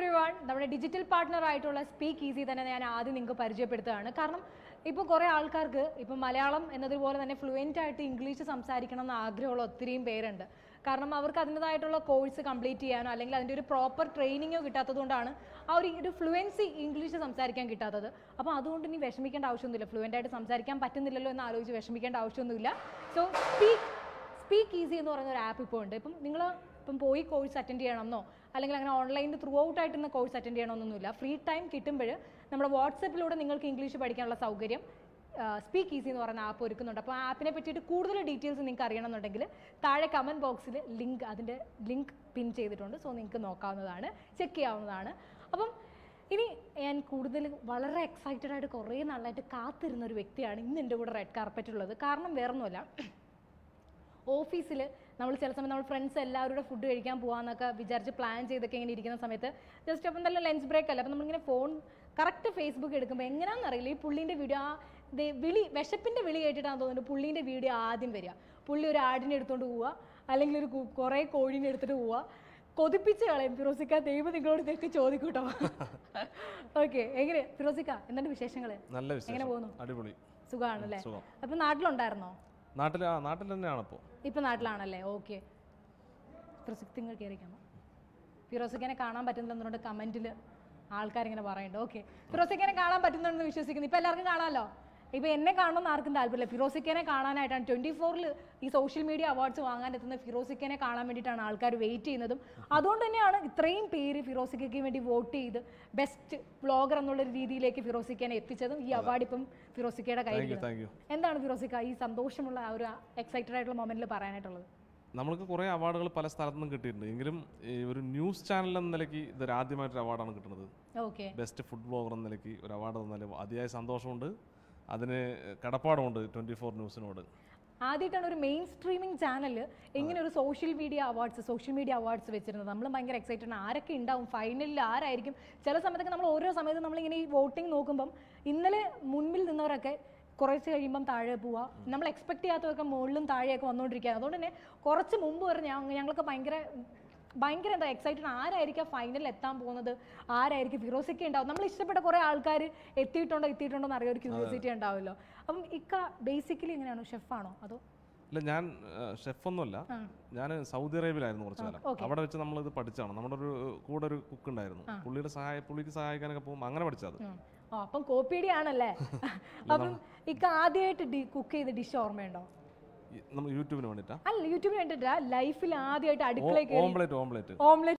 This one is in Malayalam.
എവറി വൺ നമ്മുടെ ഡിജിറ്റൽ പാർട്ട്ണർ ആയിട്ടുള്ള സ്പീക്ക് ഈസി തന്നെ ഞാൻ ആദ്യം നിങ്ങൾക്ക് പരിചയപ്പെടുത്തുകയാണ് കാരണം ഇപ്പോൾ കുറേ ആൾക്കാർക്ക് ഇപ്പോൾ മലയാളം എന്നതുപോലെ തന്നെ ഫ്ലുവൻ്റ് ആയിട്ട് ഇംഗ്ലീഷ് സംസാരിക്കണം എന്ന് ആഗ്രഹമുള്ള ഒത്തിരിയും പേരുണ്ട് കാരണം അവർക്ക് അതിൻ്റെതായിട്ടുള്ള കോഴ്സ് കംപ്ലീറ്റ് ചെയ്യാനോ അല്ലെങ്കിൽ അതിൻ്റെ ഒരു പ്രോപ്പർ ട്രെയിനിങ്ങോ കിട്ടാത്തതുകൊണ്ടാണ് ആ ഒരു ഒരു ഫ്ലുവൻസി ഇംഗ്ലീഷ് സംസാരിക്കാൻ കിട്ടാത്തത് അപ്പോൾ അതുകൊണ്ട് ഇനി വിഷമിക്കേണ്ട ആവശ്യമൊന്നുമില്ല ഫ്ലുവൻ്റ് ആയിട്ട് സംസാരിക്കാൻ പറ്റുന്നില്ലല്ലോ എന്ന് ആലോചിച്ച് വിഷമിക്കേണ്ട ആവശ്യമൊന്നുമില്ല സോ സ്പീക്ക് സ്പീക്ക് ഈസി എന്ന് പറയുന്ന ഒരു ആപ്പ് ഇപ്പോൾ ഉണ്ട് ഇപ്പം നിങ്ങൾ ഇപ്പം പോയി കോഴ്സ് അറ്റൻഡ് ചെയ്യണമെന്നോ അല്ലെങ്കിൽ അങ്ങനെ ഓൺലൈനിൽ ത്രൂ ഔട്ട് ആയിട്ടുള്ള കോഴ്സ് അറ്റൻഡ് ചെയ്യണമെന്നൊന്നുമില്ല ഫ്രീ ടൈം കിട്ടുമ്പോൾ നമ്മുടെ വാട്സപ്പിലൂടെ നിങ്ങൾക്ക് ഇംഗ്ലീഷ് പഠിക്കാനുള്ള സൗകര്യം സ്പീക്ക് ഈസി എന്ന് പറയുന്ന ആപ്പ് ഒരുക്കുന്നുണ്ട് അപ്പോൾ ആ ആപ്പിനെ പറ്റിയിട്ട് കൂടുതൽ ഡീറ്റെയിൽസ് നിങ്ങൾക്ക് അറിയണമെന്നുണ്ടെങ്കിൽ താഴെ കമൻറ്റ് ബോക്സിൽ ലിങ്ക് അതിൻ്റെ ലിങ്ക് പിൻ ചെയ്തിട്ടുണ്ട് സോ നിങ്ങൾക്ക് നോക്കാവുന്നതാണ് ചെക്ക് ചെയ്യാവുന്നതാണ് അപ്പം ഇനി ഞാൻ കൂടുതൽ വളരെ എക്സൈറ്റഡ് ആയിട്ട് കുറേ നാളായിട്ട് കാത്തിരുന്ന ഒരു വ്യക്തിയാണ് ഇന്ന് എൻ്റെ കൂടെ റെഡ് കാർപ്പറ്റ് ഉള്ളത് കാരണം വേറൊന്നുമല്ല ഓഫീസിൽ നമ്മൾ ചില സമയം നമ്മൾ ഫ്രണ്ട്സ് എല്ലാവരും കൂടെ ഫുഡ് കഴിക്കാൻ പോകാമെന്നൊക്കെ വിചാരിച്ച് പ്ലാൻ ചെയ്തൊക്കെ ഇങ്ങനെ ഇരിക്കുന്ന സമയത്ത് ജസ്റ്റ് അപ്പം നല്ല ലഞ്ച് ബ്രേക്ക് അല്ല അപ്പം നമ്മളിങ്ങനെ ഫോൺ കറക്റ്റ് ഫേസ്ബുക്ക് എടുക്കുമ്പോൾ എങ്ങനെയാണെന്ന് അറിയില്ല ഈ പുള്ളീൻ്റെ വീഡിയോ ആ ദേ വിളി വിശപ്പിൻ്റെ വിളി കേട്ടിട്ടാണ് തോന്നുന്നത് പുള്ളീൻ്റെ വീഡിയോ ആദ്യം വരിക പുള്ളി ഒരു ആടിനെ എടുത്തുകൊണ്ട് പോവുക അല്ലെങ്കിൽ ഒരു കു- കുറേ കോഴീനെ എടുത്തിട്ട് പോവുക കൊതിപ്പിച്ച് കളയും ഫിറോസിക്ക ദൈവം നിങ്ങളോട് ഇതൊക്കെ ചോദിക്കൂട്ടോ ഓക്കെ എങ്ങനെ ഫിറോസിക്ക എന്താണ് വിശേഷങ്ങൾ നല്ല എങ്ങനെ വിശേഷം പോകുന്നു അടിപൊളി സുഖമാണല്ലേ സുഖം അപ്പം നാട്ടിലുണ്ടായിരുന്നോ നാട്ടിൽ ആ നാട്ടിൽ തന്നെയാണ് ഇപ്പോൾ ഇപ്പൊ നാട്ടിലാണല്ലേ ഓക്കെ ഫിറോസിക് നിങ്ങൾ കയറിക്കാമോ ഫിറോസിക്കിനെ കാണാൻ പറ്റുന്നില്ലെന്നുകൊണ്ട് കമന്റിൽ ആൾക്കാരിങ്ങനെ പറയുന്നുണ്ട് ഓക്കെ ഫിറോസിക്കിനെ കാണാൻ പറ്റുന്നുണ്ടെന്ന് വിശ്വസിക്കുന്നു ഇപ്പൊ എല്ലാവർക്കും കാണാമല്ലോ ഇപ്പൊ എന്നെ കാണണമെന്ന് ആർക്കും താല്പര്യമില്ല ഫിറോസിക്കിനെ കാണാനായിട്ടാണ് ട്വന്റി ഫോറിൽ ഈ സോഷ്യൽ മീഡിയ അവാർഡ്സ് വാങ്ങാൻ എത്തുന്ന ഫിറോസിക്കിനെ കാണാൻ വേണ്ടിയിട്ടാണ് ആൾക്കാർ വെയിറ്റ് ചെയ്യുന്നതും അതുകൊണ്ട് തന്നെയാണ് ഇത്രയും പേര് ഫിറോസിക്കയ്ക്ക് വേണ്ടി വോട്ട് ചെയ്ത് ബെസ്റ്റ് വ്ളോഗർ എന്നുള്ള ഒരു രീതിയിലേക്ക് ഫിറോസിക്കനെ എത്തിച്ചതും ഈ അവാർഡ് ഇപ്പം ഫിറോസിക്കയുടെ താങ്ക് യു കയ്യിൽ താങ്ക് യു എന്താണ് ഫിറോസിക്ക ഈ സന്തോഷമുള്ള ആ ഒരു എക്സൈറ്റഡ് ആയിട്ടുള്ള മൊമെന്റിൽ പറയാനായിട്ടുള്ളത് നമ്മൾക്ക് കുറേ അവാർഡുകൾ പല സ്ഥലത്തു നിന്നും കിട്ടിയിട്ടുണ്ട് എങ്കിലും ഈ ഒരു ന്യൂസ് ചാനൽ എന്ന നിലയ്ക്ക് ഇതൊരു ആദ്യമായിട്ടൊരു അവാർഡാണ് കിട്ടുന്നത് ഓക്കെ ബെസ്റ്റ് ഫുഡ് ബ്ലോഗർ എന്ന നിലയ്ക്ക് ഒരു അവാർഡ് തന്നാലും അതിയായ സന്തോഷമുണ്ട് അതിന് കടപ്പാടുമുണ്ട് ട്വൻറ്റി ഫോർ ന്യൂസിനോട് ആദ്യമായിട്ടാണ് ഒരു മെയിൻ സ്ട്രീമിംഗ് ചാനൽ ഇങ്ങനെ ഒരു social media awards social media awards വെച്ചിരുന്നത് നമ്മൾ ഭയങ്കര എക്സൈറ്റഡ് ആണ് ആരൊക്കെ ഉണ്ടാവും ഫൈനലിൽ ആരായിരിക്കും ചില സമയത്തൊക്കെ നമ്മൾ ഓരോ സമയത്ത് നമ്മളിങ്ങനെ ഈ വോട്ടിംഗ് നോക്കുമ്പം ഇന്നലെ മുൻപിൽ നിന്നവരൊക്കെ കുറച്ച് കഴിയുമ്പം താഴെ പോവുക നമ്മൾ എക്സ്പെക്ട് ചെയ്യാത്തതൊക്കെ മുകളിലും താഴെയൊക്കെ വന്നുകൊണ്ടിരിക്കുക അതുകൊണ്ട് തന്നെ കുറച്ച് മുമ്പ് വരെ ഞങ്ങ ഞങ്ങളൊക്കെ ഭയങ്കര ഭയങ്കര എന്താ എക്സൈറ്റഡ് ആരായിരിക്കും ഫൈനലിൽ എത്താൻ പോകുന്നത് ആരായിരിക്കും ഫിറോസിക്ക ഉണ്ടാവും നമ്മൾ ഇഷ്ടപ്പെട്ട കുറേ ആൾക്കാർ എത്തിയിട്ടുണ്ടോ എത്തിയിട്ടുണ്ടോ എന്ന് അറിയാൻ ഒരു ക്യൂരിയോസിറ്റി ഉണ്ടാവുമല്ലോ അപ്പം ഇക്ക ബേസിക്കലി എങ്ങനെയാണോ ഷെഫാണോ അതോ ഇല്ല ഞാൻ ഷെഫൊന്നുമല്ല ഞാൻ സൗദി അറേബ്യയിലായിരുന്നു കുറച്ച് കാലം okay. അവിടെ വെച്ച് നമ്മൾ ഇത് പഠിച്ചാണ് നമ്മുടെ ഒരു കൂടെ ഒരു കുക്ക് ഉണ്ടായിരുന്നു പുള്ളിയുടെ സഹായ പുള്ളിക്ക് സഹായിക്കാനൊക്കെ പോകുമ്പോൾ അങ്ങനെ പഠിച്ചത് ഉം. ഓ അപ്പം കോപ്പിയടി ആണല്ലേ അപ്പം ഇക്ക ആദ്യമായിട്ട് കുക്ക് ചെയ്ത ഡിഷ് ഓർമ്മയുണ്ടോ നമ്മൾ യൂട്യൂബിന് വേണ്ടിയിട്ടാ അല്ല യൂട്യൂബിൽ വേണ്ടിട്ടാ ലൈഫിൽ ആദ്യമായിട്ട് അടുക്കളയിൽ കയറി ഓംപ്ലേറ്റ് ഓംപ്ലേറ്റ് ഓംലെറ്റ്